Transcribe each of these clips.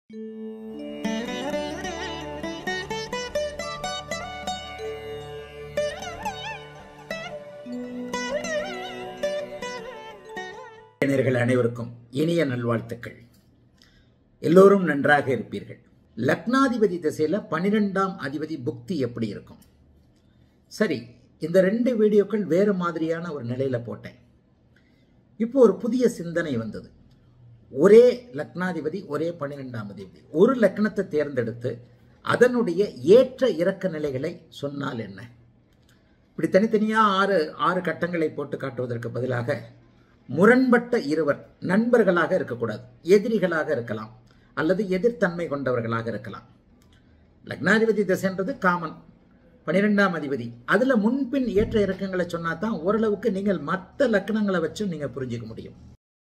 நேயர்கள் அனைவருக்கும் இனிய நல்வாழ்த்துக்கள் எல்லோரும் நன்றாக இருப்பீர்கள் லக்னாதிபதி திசையில பனிரெண்டாம் அதிபதி புக்தி எப்படி இருக்கும் சரி இந்த ரெண்டு வீடியோக்கள் வேறு மாதிரியான ஒரு நிலையில போட்டேன் இப்போ ஒரு புதிய சிந்தனை வந்தது ஒரே லக்னாதிபதி ஒரே பன்னிரெண்டாம் அதிபதி ஒரு லக்னத்தை தேர்ந்தெடுத்து அதனுடைய ஏற்ற இறக்க நிலைகளை சொன்னால் என்ன இப்படி தனித்தனியா ஆறு ஆறு கட்டங்களை போட்டு காட்டுவதற்கு பதிலாக முரண்பட்ட இருவர் நண்பர்களாக இருக்கக்கூடாது எதிரிகளாக இருக்கலாம் அல்லது எதிர்த்தன்மை கொண்டவர்களாக இருக்கலாம் லக்னாதிபதி திசைன்றது காமன் பனிரெண்டாம் அதிபதி அதுல முன்பின் ஏற்ற இறக்கங்களை சொன்னா தான் ஓரளவுக்கு நீங்கள் மற்ற லக்னங்களை வச்சும் நீங்க புரிஞ்சுக்க முடியும்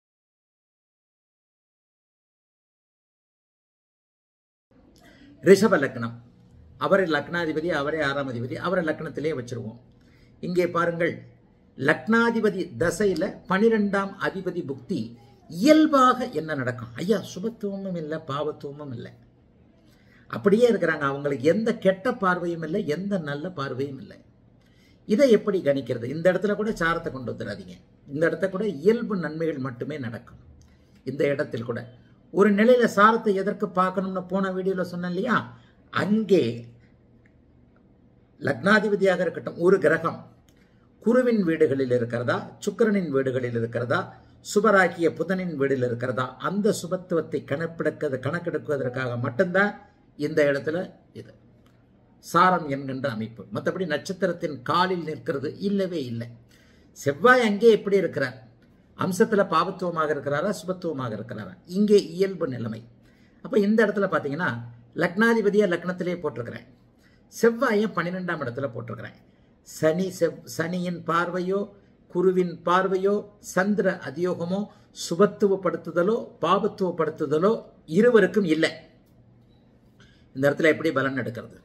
ரிஷப லக்னம் அவரை லக்னாதிபதி அவரே ஆறாம் அதிபதி அவரை லக்னத்திலே வச்சிருவோம் இங்கே பாருங்கள் லக்னாதிபதி தசையில பனிரெண்டாம் அதிபதி புக்தி இயல்பாக என்ன நடக்கும் ஐயா சுபத்துவமும் இல்லை பாவத்துவமும் இல்லை அப்படியே இருக்கிறாங்க அவங்களுக்கு எந்த கெட்ட பார்வையும் இல்லை எந்த நல்ல பார்வையும் இல்லை இதை எப்படி கணிக்கிறது இந்த இடத்துல கூட சாரத்தை கொண்டு வந்துடாதீங்க இந்த இடத்த கூட இயல்பு நன்மைகள் மட்டுமே நடக்கும் இந்த இடத்தில் கூட ஒரு நிலையில சாரத்தை எதற்கு பார்க்கணும்னு போன வீடியோல சொன்னேன் இல்லையா அங்கே லக்னாதிபதியாக இருக்கட்டும் ஒரு கிரகம் குருவின் வீடுகளில் இருக்கிறதா சுக்கரனின் வீடுகளில் இருக்கிறதா சுபராக்கிய புதனின் வீடில் இருக்கிறதா அந்த சுபத்துவத்தை கணக்கெடுக்க கணக்கெடுக்குவதற்காக மட்டும்தான் இந்த இடத்துல இது சாரம் என்கின்ற அமைப்பு மற்றபடி நட்சத்திரத்தின் காலில் நிற்கிறது இல்லவே இல்லை செவ்வாய் அங்கே எப்படி இருக்கிறார் அம்சத்தில் பாவத்துவமாக இருக்கிறாரா சுபத்துவமாக இருக்கிறாரா இங்கே இயல்பு நிலைமை அப்போ இந்த இடத்துல பார்த்தீங்கன்னா லக்னாதிபதியை லக்னத்திலே போட்டிருக்கிறேன் செவ்வாயை பன்னிரெண்டாம் இடத்துல போட்டிருக்கிறேன் சனி செவ் சனியின் பார்வையோ குருவின் பார்வையோ சந்திர அதியோகமோ சுபத்துவப்படுத்துதலோ பாபத்துவப்படுத்துதலோ இருவருக்கும் இல்லை இந்த இடத்துல எப்படி பலன் எடுக்கிறது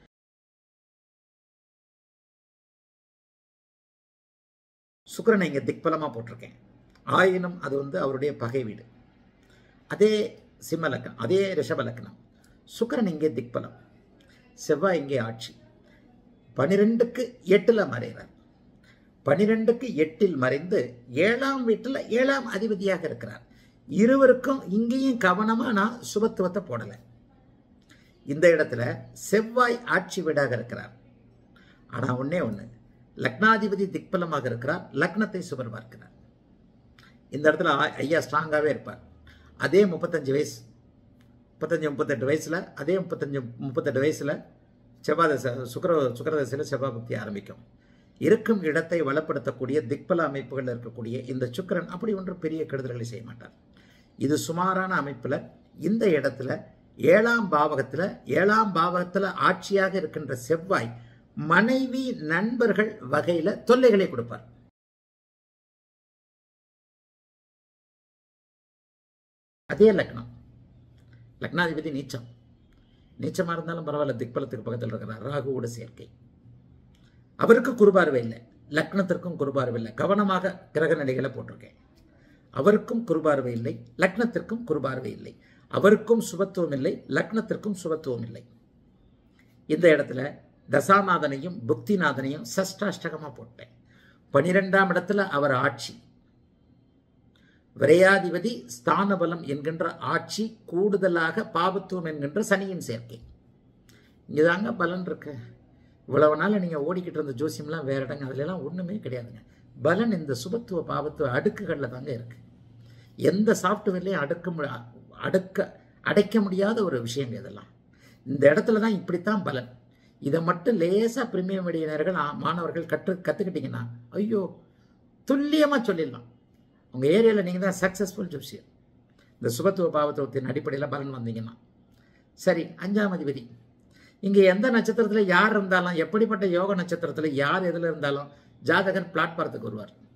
சுக்கரனை இங்கே திக்பலமாக போட்டிருக்கேன் ஆயினும் அது வந்து அவருடைய பகை வீடு அதே சிம்ம லக்னம் அதே ரிஷப லக்னம் சுக்கரன் இங்கே திக்பலம் செவ்வாய் இங்கே ஆட்சி பனிரெண்டுக்கு எட்டில் மறைகிறார் பனிரெண்டுக்கு எட்டில் மறைந்து ஏழாம் வீட்டில் ஏழாம் அதிபதியாக இருக்கிறார் இருவருக்கும் இங்கேயும் கவனமாக நான் சுபத்துவத்தை போடலை இந்த இடத்துல செவ்வாய் ஆட்சி வீடாக இருக்கிறார் ஆனால் ஒன்னே ஒன்று லக்னாதிபதி திக்பலமாக இருக்கிறார் லக்னத்தை சுபர் பார்க்கிறார் இந்த இடத்துல ஐயா ஸ்ட்ராங்காகவே இருப்பார் அதே முப்பத்தஞ்சு வயசு முப்பத்தஞ்சு முப்பத்தெட்டு வயசில் அதே முப்பத்தஞ்சு முப்பத்தெட்டு வயசில் செவ்வாதசை சுக்கர சுக்கரதசையில் செவ்வாய் பக்தி ஆரம்பிக்கும் இருக்கும் இடத்தை வளப்படுத்தக்கூடிய திக்பல அமைப்புகள் இருக்கக்கூடிய இந்த சுக்கரன் அப்படி ஒன்று பெரிய கெடுதல்களை செய்ய மாட்டார் இது சுமாரான அமைப்பில் இந்த இடத்துல ஏழாம் பாவகத்தில் ஏழாம் பாவகத்தில் ஆட்சியாக இருக்கின்ற செவ்வாய் மனைவி நண்பர்கள் வகையில் தொல்லைகளை கொடுப்பார் அதே லக்னம் லக்னாதிபதி நீச்சம் நீச்சமாக இருந்தாலும் பரவாயில்ல திக்பலத்துக்கு பக்கத்தில் இருக்கிறார் ராகுவோட சேர்க்கை அவருக்கு குறுபார்வை இல்லை லக்னத்திற்கும் குறுபார்வை இல்லை கவனமாக கிரக நிலைகளை போட்டிருக்கேன் அவருக்கும் குறுபார்வை இல்லை லக்னத்திற்கும் குறுபார்வை இல்லை அவருக்கும் சுபத்துவம் இல்லை லக்னத்திற்கும் சுபத்துவம் இல்லை இந்த இடத்துல தசாநாதனையும் புக்திநாதனையும் சஷ்டாஷ்டகமாக போட்டேன் பனிரெண்டாம் இடத்துல அவர் ஆட்சி விரையாதிபதி ஸ்தான பலம் என்கின்ற ஆட்சி கூடுதலாக பாபத்துவம் என்கின்ற சனியின் சேர்க்கை இங்கதாங்க பலன் இருக்கு இவ்வளவு நாள் நீங்கள் ஓடிக்கிட்டு இருந்த ஜோசியம்லாம் வேற இடங்க அதுலலாம் ஒன்றுமே கிடையாதுங்க பலன் இந்த சுபத்துவ பாபத்துவ அடுக்குகளில் தாங்க இருக்கு எந்த சாஃப்ட்வேர்லையும் அடுக்க அடுக்க அடைக்க முடியாத ஒரு விஷயங்க இதெல்லாம் இந்த இடத்துல தான் இப்படித்தான் பலன் இதை மட்டும் லேசாக பிரிமியம் வழியினர்கள் மாணவர்கள் கற்று கற்றுக்கிட்டிங்கன்னா ஐயோ துல்லியமாக சொல்லிடலாம் உங்கள் ஏரியாவில் நீங்கள் தான் சக்ஸஸ்ஃபுல் ஜோசியர் இந்த சுபத்துவ பாவத்துவத்தின் அடிப்படையில் பலன் வந்தீங்கன்னா சரி அஞ்சாம் அதிபதி இங்கே எந்த நட்சத்திரத்தில் யார் இருந்தாலும் எப்படிப்பட்ட யோக நட்சத்திரத்தில் யார் எதில் இருந்தாலும் ஜாதகர் பிளாட்பாரத்துக்கு வருவார்